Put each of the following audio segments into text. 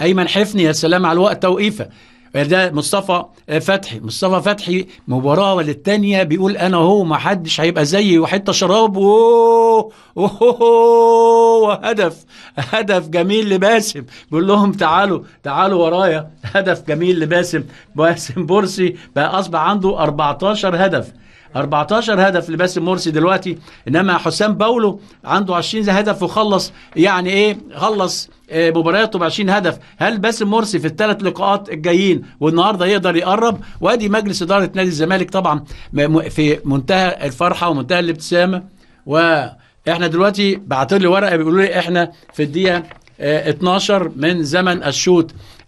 ايمن حفني يا سلام على الوقت توقيفه ده مصطفى فتحي مصطفى فتحي مباراة للتانية بيقول انا هو ما حدش هيبقى زيي وحته شراب اوه اوه هدف هدف جميل لباسم بيقول لهم تعالوا تعالوا ورايا هدف جميل لباسم باسم بورسي بقى اصبح عنده 14 هدف 14 هدف لباسم مرسي دلوقتي انما حسام باولو عنده 20 هدف وخلص يعني ايه خلص آه، مبارياته ب 20 هدف هل باسم مرسي في الثلاث لقاءات الجايين والنهارده يقدر يقرب وادي مجلس اداره نادي الزمالك طبعا م- م- في منتهى الفرحه ومنتهى الابتسامه واحنا دلوقتي بعتوا لي ورقه بيقولوا لي احنا في الدقيقه آه، 12 من زمن الشوط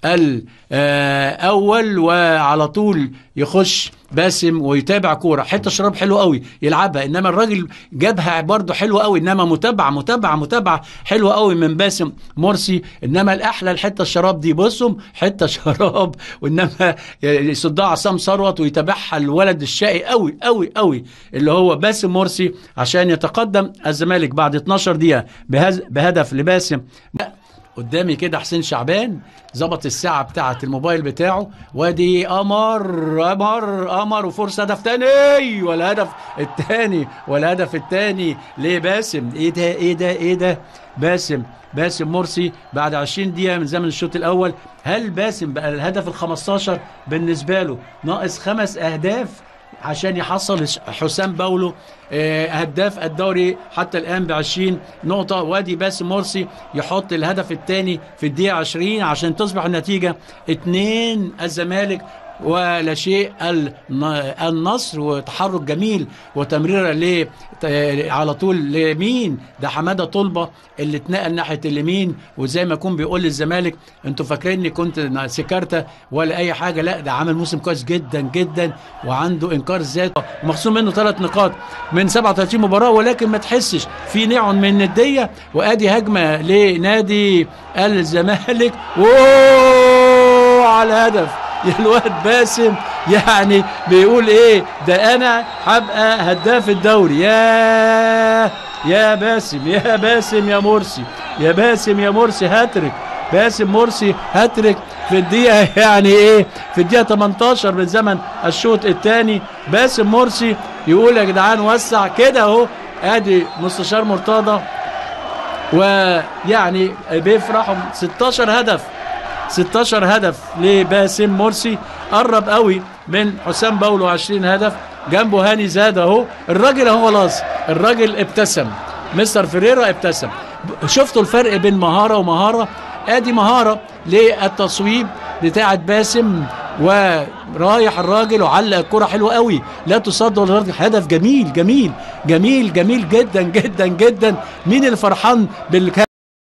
الاول وعلى طول يخش باسم ويتابع كوره حته شراب حلو قوي يلعبها انما الراجل جابها برضه حلو قوي انما متابعه متابعه متابعه حلوه قوي من باسم مرسي انما الاحلى الحته الشراب دي بصهم حته شراب وانما يصدها عصام ثروت ويتابعها الولد الشقي قوي قوي قوي اللي هو باسم مرسي عشان يتقدم الزمالك بعد 12 دقيقه بهز- بهدف لباسم قدامي كده حسين شعبان ظبط الساعة بتاعة الموبايل بتاعه وادي قمر قمر قمر وفرصة هدف تاني والهدف التاني والهدف التاني لباسم ايه ده ايه ده ايه ده باسم باسم مرسي بعد 20 دقيقة من زمن الشوط الأول هل باسم بقى الهدف ال 15 بالنسبة له ناقص خمس أهداف عشان يحصل حسام باولو آه، هداف الدوري حتى الان ب 20 نقطه وادي باسم مرسي يحط الهدف الثاني في الدقيقه 20 عشان تصبح النتيجه 2 الزمالك ولا شيء الن- النصر وتحرك جميل وتمريره ل على طول لمين ده حماده طلبه اللي اتنقل ناحيه اليمين وزي ما يكون بيقول للزمالك انتوا فاكريني كنت سكرته ولا اي حاجه لا ده عامل موسم كويس جدا جدا وعنده انكار ذات ومخصوم منه ثلاث نقاط من 37 مباراه ولكن ما تحسش في نوع من النديه وادي هجمه لنادي الزمالك اوه على الهدف الواد باسم يعني بيقول ايه ده انا هبقى هداف الدوري يا يا باسم يا باسم يا مرسي يا باسم يا مرسي هاتريك باسم مرسي هاتريك في الدقيقة يعني ايه في الدقيقة 18 من زمن الشوط الثاني باسم مرسي يقول يا جدعان وسع كده اهو ادي مستشار مرتضى ويعني بيفرحوا 16 هدف 16 هدف لباسم مرسي قرب قوي من حسام باولو 20 هدف جنبه هاني زاد اهو الراجل اهو خلاص الراجل ابتسم مستر فيريرا ابتسم شفتوا الفرق بين مهارة ومهارة ادي مهارة للتصويب بتاعة باسم ورايح الراجل وعلق الكرة حلوة قوي لا تصد ولا ترد. هدف جميل جميل جميل جميل جدا جدا جدا مين اللي فرحان بالك